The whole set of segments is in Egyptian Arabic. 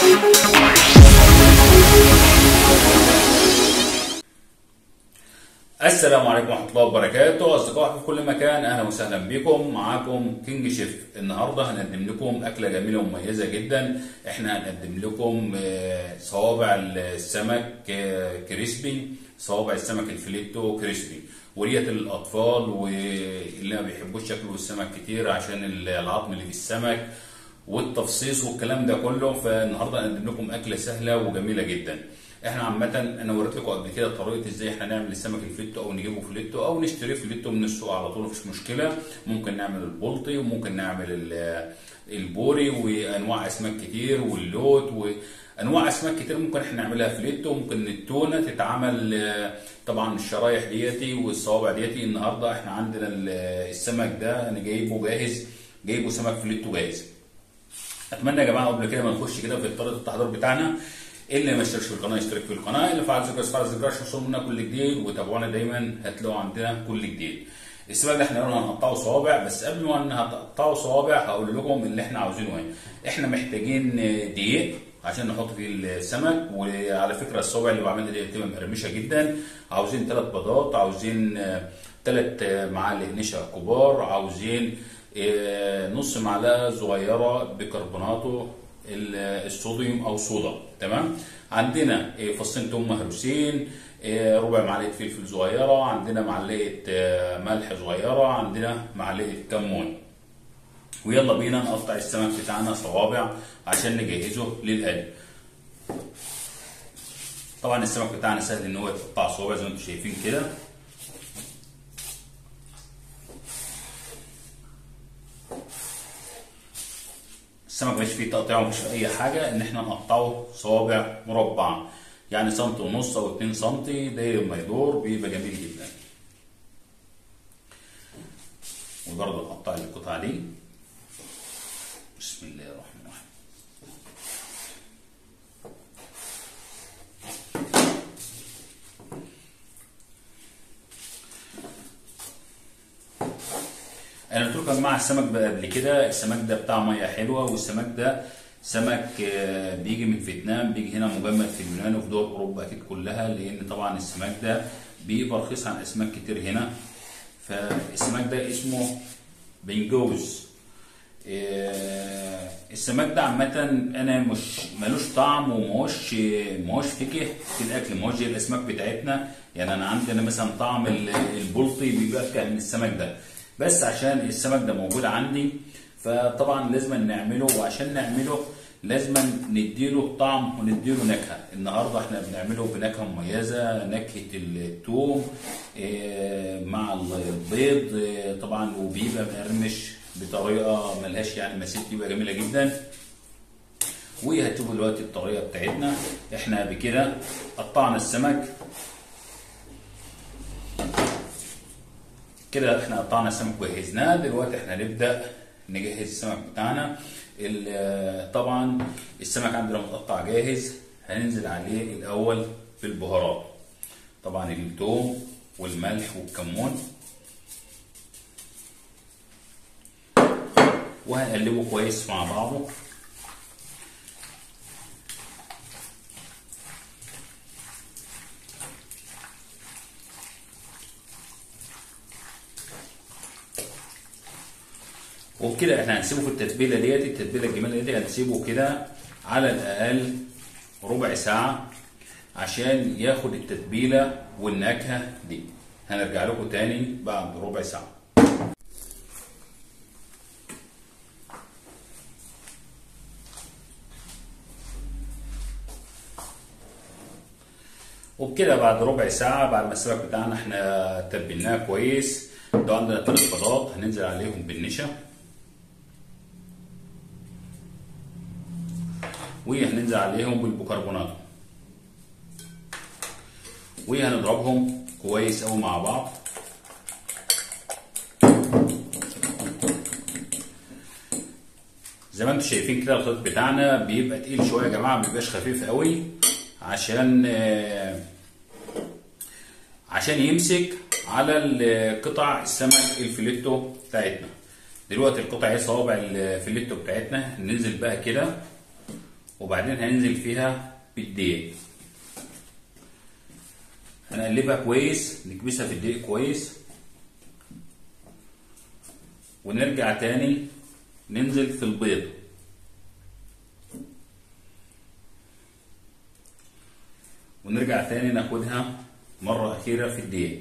السلام عليكم ورحمة الله وبركاته أصدقائي في كل مكان أهلا وسهلا بكم معاكم كينج شيف النهاردة هنقدم لكم أكلة جميلة ومميزة جدا إحنا هنقدم لكم آه، صوابع السمك آه، كريسبي صوابع السمك الفيليتو كريسبي وديت للأطفال واللي ما بيحبوش ياكلوا السمك كتير عشان العظم اللي في السمك والتفصيص والكلام ده كله فالنهارده هنقدم لكم أكلة سهلة وجميلة جدا احنا عامة انا وريت لكم قبل كده طريقة ازاي احنا نعمل السمك الفيتو او نجيبه فيليتو او نشتريه فيليتو من السوق على طول مفيش مشكلة ممكن نعمل البلطي وممكن نعمل ال- البوري وانواع اسماك كتير واللوت وانواع اسماك كتير ممكن احنا نعملها فيليتو ممكن التونة تتعمل آه، طبعا الشرايح ديتي والصوابع ديتي النهارده احنا عندنا ال- السمك ده انا جايبه جاهز جايبه سمك فيليتو جاهز اتمنى يا جماعه قبل كده ما نخش كده في طريقه التحضير بتاعنا اللي ما اشتركش في القناه يشترك في القناه اللي فعل زر فعل الزر عشان يوصل منا كل جديد وتابعونا دايما هتلاقوا عندنا كل جديد السمك ده احنا قلنا هنقطعه صوابع بس قبل ما نقطعه صوابع هقول لكم اللي احنا عاوزينه ايه احنا محتاجين دقيق عشان نحط فيه السمك وعلى فكره الصوابع اللي بعملها دي بتبقى مقرمشه جدا عاوزين ثلاث بيضات عاوزين ثلاث معالق نشا كبار عاوزين آه، نص معلقه صغيره بيكربوناتو ال- الصوديوم او صودا تمام عندنا آه، فصين توم مهروسين آه، ربع معلقه فلفل صغيره عندنا معلقه آه، ملح صغيره عندنا معلقه كمون ويلا بينا نقطع السمك بتاعنا صوابع عشان نجهزه للقلي طبعا السمك بتاعنا سهل ان هو يتقطع صوابع زي ما انتم شايفين كده السمك مش فيه تقطيع ومش فيه اي حاجه ان احنا نقطعه صوابع مربعه يعني سنتي ونص او 2 سنتي داير ما يدور بيبقى جميل جدا وبرضه نقطع القطعه دي بسم الله الرحمن الرحيم انا قلت لكم يا جماعه السمك بقى قبل كده السمك ده بتاع ميه حلوه والسمك ده سمك آه، بيجي من فيتنام بيجي هنا مجمد في اليونان وفي دول اوروبا اكيد كلها لان طبعا السمك ده بيبقى رخيص عن اسماك كتير هنا فالسمك ده اسمه بنجوز آه، السمك ده عامة أنا مش ملوش طعم ومهوش مهوش فكه في الأكل مهوش زي الأسماك بتاعتنا يعني أنا عندنا مثلا طعم ال- البلطي بيبقى أفكه من السمك ده بس عشان السمك ده موجود عندي فطبعا لازم نعمله وعشان نعمله لازم نديله طعم ونديله نكهه النهارده احنا بنعمله بنكهه مميزه نكهه الثوم آه، مع البيض آه، طبعا وبيبقى مقرمش بطريقه ملهاش يعني مسيت بيبقى جميله جدا وهتشوفوا دلوقتي الطريقه بتاعتنا احنا بكده قطعنا السمك كده احنا قطعنا السمك وجهزناه دلوقتي احنا هنبدا نجهز السمك بتاعنا ال- طبعا السمك عندنا متقطع جاهز هننزل عليه الاول بالبهارات طبعا الثوم والملح والكمون وهنقلبه كويس مع بعضه وبكده احنا هنسيبه في التتبيله ديت التتبيله الجميله ديت هنسيبه كده على الاقل ربع ساعه عشان ياخد التتبيله والنكهه دي هنرجع لكم تاني بعد ربع ساعه وبكده بعد ربع ساعة بعد ما السمك بتاعنا احنا تبلناه كويس ده عندنا ثلاث بيضات هننزل عليهم بالنشا وهننزل عليهم بالبيكربونات وهنضربهم كويس قوي مع بعض زي ما انتم شايفين كده الخليط بتاعنا بيبقى تقيل شويه يا جماعه ما بيبقاش خفيف قوي عشان آه، عشان يمسك على ال- قطع السمك الفيليتو بتاعتنا دلوقتي القطع اهي صوابع الفيليتو بتاعتنا ننزل بقى كده وبعدين هننزل فيها بالدقيق هنقلبها كويس نكبسها في الدقيق كويس ونرجع تاني ننزل في البيض ونرجع تاني ناخدها مرة أخيرة في الدقيق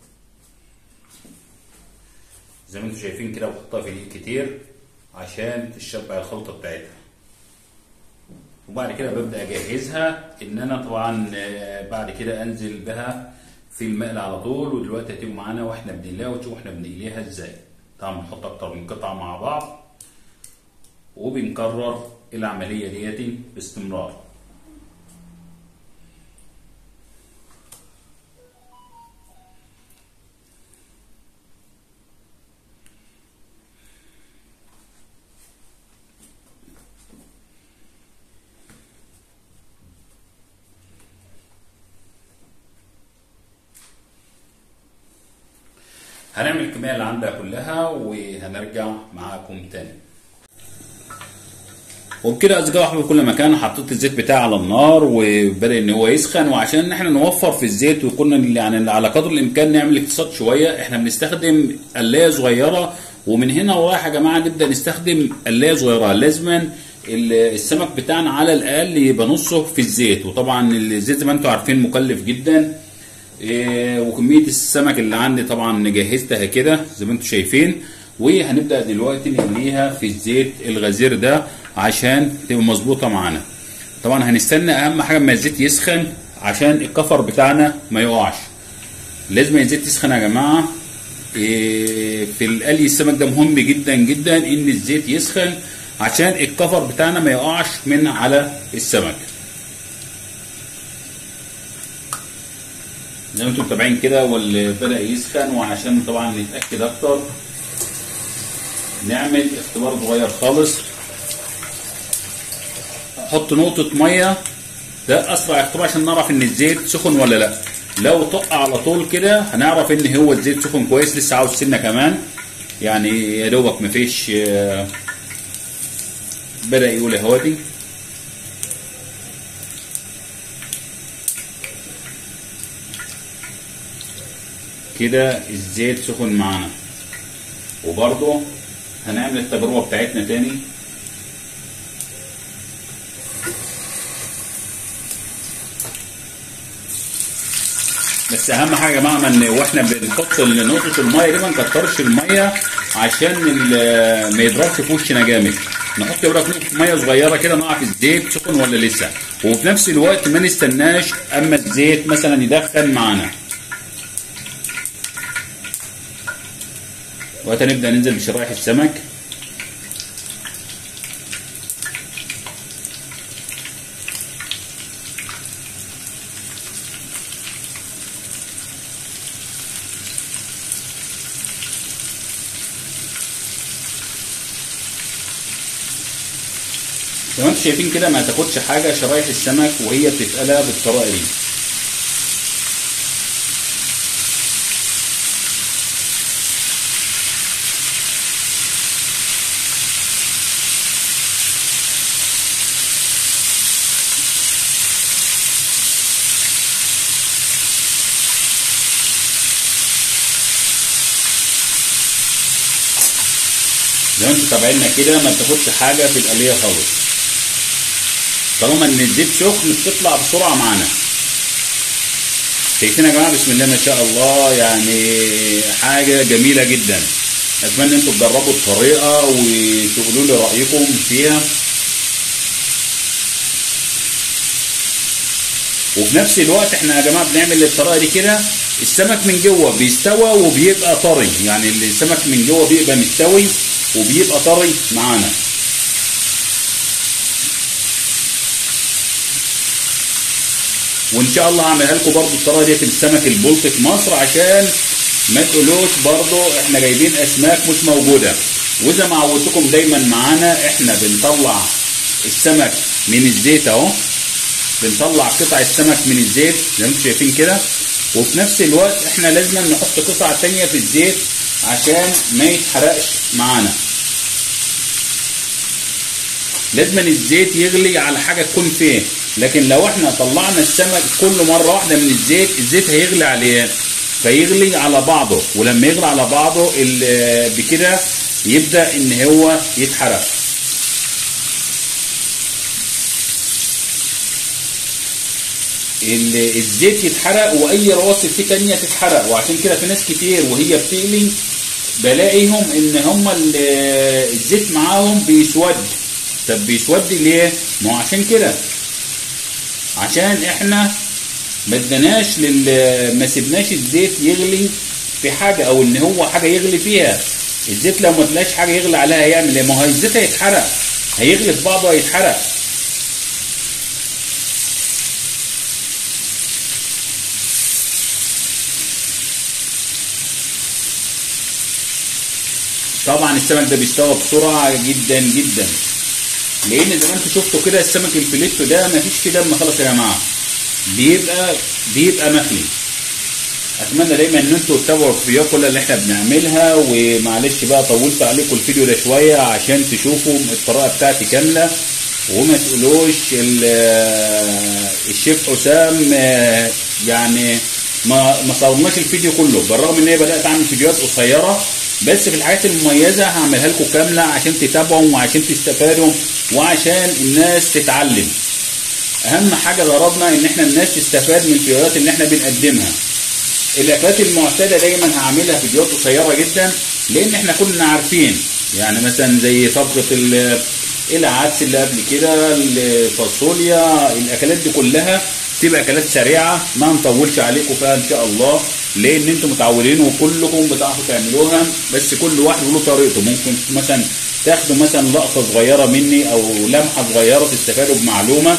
زي ما انتم شايفين كده بحطها في دقيق كتير عشان تشبع الخلطة بتاعتها وبعد كده ببدأ أجهزها إن أنا طبعا آه، بعد كده أنزل بها في المقل على طول ودلوقتي هتيجوا معانا واحنا بنقليها وتشوفوا احنا بنقليها ازاي طبعا بنحط أكتر من قطعة مع بعض وبنكرر العملية ديتي باستمرار هنعمل الكمية اللي عندها كلها وهنرجع معاكم تاني وبكده اصدقائي احنا في كل مكان حطيت الزيت بتاعي على النار وبدا ان هو يسخن وعشان احنا نوفر في الزيت وكنا يعني على قدر الامكان نعمل اقتصاد شويه احنا بنستخدم قلايه صغيره ومن هنا ورايح يا جماعه نبدا نستخدم قلايه صغيره لازما السمك بتاعنا على الاقل يبقى نصه في الزيت وطبعا الزيت زي ما انتم عارفين مكلف جدا إيه، وكميه السمك اللي عندي طبعا جهزتها كده زي ما انتم شايفين وهنبدا دلوقتي نقليها في الزيت الغزير ده عشان تبقى مظبوطه معانا طبعا هنستنى اهم حاجه اما الزيت يسخن عشان الكفر بتاعنا ما يقعش لازم الزيت يسخن يا جماعه إيه، في القلي السمك ده مهم جدا جدا ان الزيت يسخن عشان الكفر بتاعنا ما يقعش من على السمك زي ما انتم متابعين كده واللي بدا يسخن وعشان طبعا نتاكد اكتر نعمل اختبار صغير خالص احط نقطه ميه ده اسرع اختبار عشان نعرف ان الزيت سخن ولا لا لو طق على طول كده هنعرف ان هو الزيت سخن كويس لسه عاوز سنه كمان يعني يا دوبك مفيش آه، بدا يقول اهوتي كده الزيت سخن معانا وبرضه هنعمل التجربه بتاعتنا تاني بس اهم حاجه يا جماعه ان واحنا بنحط نقطه الميه دي ما نكترش الميه عشان ال- ما يضربش في وشنا جامد نحط برك نقطه ميه صغيره كده نعرف الزيت سخن ولا لسه وفي نفس الوقت ما نستناش اما الزيت مثلا يدخن معانا وقتها نبدا ننزل بشرايح السمك زي ما انتم شايفين كده ما تاخدش حاجه شرايح السمك وهي بتتقلى بالطريقه دي زي ما انتم تابعيننا كده ما بتاخدش حاجه في القليه خالص طالما ان الزيت سخن بتطلع بسرعه معانا شايفين يا جماعه بسم الله ما شاء الله يعني حاجه جميله جدا اتمنى انتم تجربوا الطريقه وتقولوا لي رايكم فيها وفي نفس الوقت احنا يا جماعه بنعمل الطريقه دي كده السمك من جوه بيستوى وبيبقى طري يعني السمك من جوه بيبقى مستوي وبيبقى طري معانا وان شاء الله هعملها لكم برضو الطريقه ديت للسمك البلطي في مصر عشان ما تقولوش برضو احنا جايبين اسماك مش موجوده وزي ما عودتكم دايما معانا احنا بنطلع السمك من الزيت اهو بنطلع قطع السمك من الزيت زي ما انتم شايفين كده وفي نفس الوقت احنا لازم نحط قطع تانية في الزيت عشان ما يتحرقش معانا لازم الزيت يغلي على حاجه تكون فيه لكن لو احنا طلعنا السمك كله مره واحده من الزيت الزيت هيغلي عليه فيغلي على بعضه ولما يغلي على بعضه ال- بكده يبدا ان هو يتحرق ال- الزيت يتحرق واي رواسب فيه تانية تتحرق وعشان كده في ناس كتير وهي بتقلي بلاقيهم ان هم ال- الزيت معاهم بيسود طب بيسود ليه؟ ما هو عشان كده عشان احنا ما اديناش لل ما سيبناش الزيت يغلي في حاجه او ان هو حاجه يغلي فيها الزيت لو ما تلاقيش حاجه يغلي عليها هيعمل ايه؟ ما هو الزيت هيتحرق هيغلي في بعضه هيتحرق طبعا السمك ده بيستوى بسرعه جدا جدا لان زي ما انتوا شفتوا كده السمك الفيليتو ده مفيش فيه دم خالص يا جماعه بيبقى بيبقى مخلي اتمنى دايما ان انتوا تتابعوا الفيديوهات كلها اللي احنا بنعملها ومعلش بقى طولت عليكم الفيديو ده شويه عشان تشوفوا الطريقه بتاعتي كامله وما تقولوش ال- الشيف حسام آه، يعني ما ما صورناش الفيديو كله بالرغم ان انا بدات اعمل فيديوهات قصيره بس في الحاجات المميزه هعملها لكم كامله عشان تتابعوا وعشان تستفادوا وعشان الناس تتعلم اهم حاجه غرضنا ان احنا الناس تستفاد من الفيديوهات اللي احنا بنقدمها الاكلات المعتاده دايما هعملها فيديوهات قصيره جدا لان احنا كلنا عارفين يعني مثلا زي طبخه ال- العدس اللي قبل كده الفاصوليا الاكلات دي كلها تبقى اكلات سريعه ما نطولش عليكم فيها ان شاء الله لان انتم متعودين وكلكم بتعرفوا تعملوها بس كل واحد له طريقته ممكن مثلا تاخدوا مثلا لقطه صغيره مني او لمحه صغيره تستفادوا بمعلومه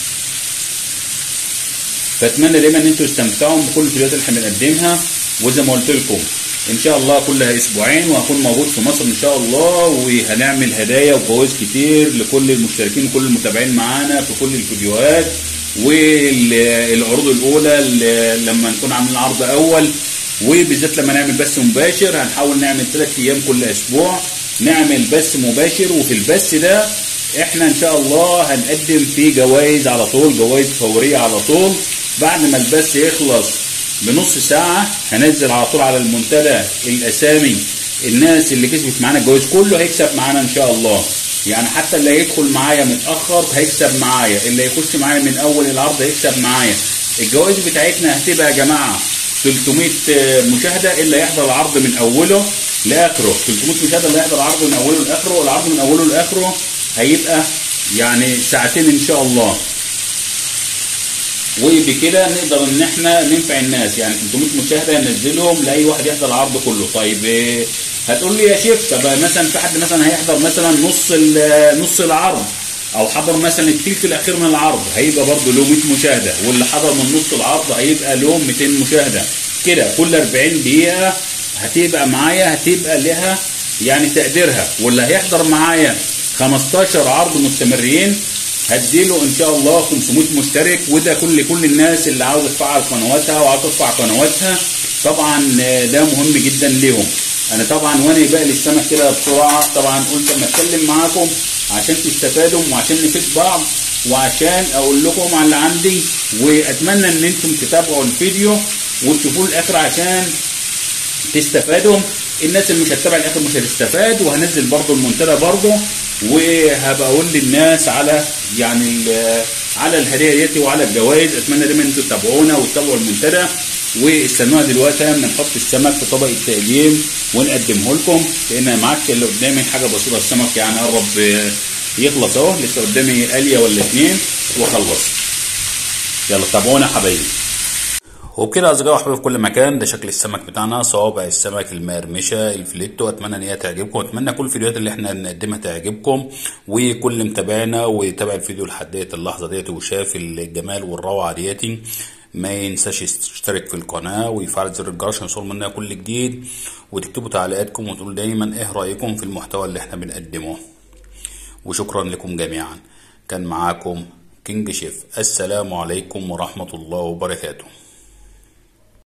فاتمنى دايما ان انتوا تستمتعوا بكل الفيديوهات اللي احنا بنقدمها وزي ما قلت لكم ان شاء الله كلها اسبوعين وهكون موجود في مصر ان شاء الله وهنعمل هدايا وجوائز كتير لكل المشتركين وكل المتابعين معانا في كل الفيديوهات والعروض الاولى اللي لما نكون عاملين عرض اول وبالذات لما نعمل بث مباشر هنحاول نعمل ثلاث ايام كل اسبوع نعمل بث مباشر وفي البث ده احنا ان شاء الله هنقدم فيه جوائز على طول جوائز فوريه على طول بعد ما البث يخلص بنص ساعة هنزل على طول على المنتدى الأسامي الناس اللي كسبت معانا الجوائز كله هيكسب معانا إن شاء الله يعني حتى اللي هيدخل معايا متأخر هيكسب معايا اللي هيخش معايا من أول العرض هيكسب معايا الجوائز بتاعتنا هتبقى يا جماعة 300 مشاهدة اللي هيحضر العرض من أوله لآخره 300 مشاهدة اللي هيحضر العرض من أوله لآخره العرض من أوله لآخره هيبقى يعني ساعتين إن شاء الله وبكده نقدر ان احنا ننفع الناس يعني 300 مشاهده ننزلهم لاي واحد يحضر العرض كله طيب إيه، هتقول لي يا شيف طب مثلا في حد مثلا هيحضر مثلا نص ال- نص العرض او حضر مثلا الثلث الاخير من العرض هيبقى برضه له 100 مشاهده واللي حضر من نص العرض هيبقى له 200 مشاهده كده كل 40 دقيقه هتبقى معايا هتبقى لها يعني تقديرها واللي هيحضر معايا 15 عرض مستمرين هديله ان شاء الله 500 مشترك وده كل كل الناس اللي عاوزه تفعل قنواتها وعاوزه ترفع قنواتها طبعا ده مهم جدا ليهم انا طبعا وانا بقلي السمك كده بسرعه طبعا قلت اما اتكلم معاكم عشان تستفادوا وعشان نفيد بعض وعشان اقول لكم على اللي عندي واتمنى ان انتم تتابعوا الفيديو وتشوفوه الاخر عشان تستفادوا الناس اللي مش هتتابع الاخر مش هتستفاد وهنزل برضو المنتدى برضو وهبقى اقول للناس على يعني ال- على الهديه ديتي وعلى الجوائز اتمنى دايما انتوا تتابعونا وتتابعوا المنتدى واستنونا دلوقتي لما نحط السمك في طبق التقديم ونقدمه لكم لان معاك اللي قدامي حاجه بسيطه السمك يعني قرب آه، يخلص اهو لسه قدامي قليه ولا اتنين واخلص يلا تابعونا يا حبايبي وبكده يا اصدقائي وحبايبي في كل مكان ده شكل السمك بتاعنا صوابع السمك المقرمشه الفليتو اتمنى ان هي تعجبكم اتمنى كل الفيديوهات اللي احنا بنقدمها تعجبكم وكل متابعنا وتابع الفيديو لحد ديت اللحظه ديت وشاف الجمال والروعه ديتي ما ينساش يشترك في القناه ويفعل زر الجرس عشان يوصل مننا كل جديد وتكتبوا تعليقاتكم وتقولوا دايما ايه رايكم في المحتوى اللي احنا بنقدمه وشكرا لكم جميعا كان معاكم كينج شيف السلام عليكم ورحمه الله وبركاته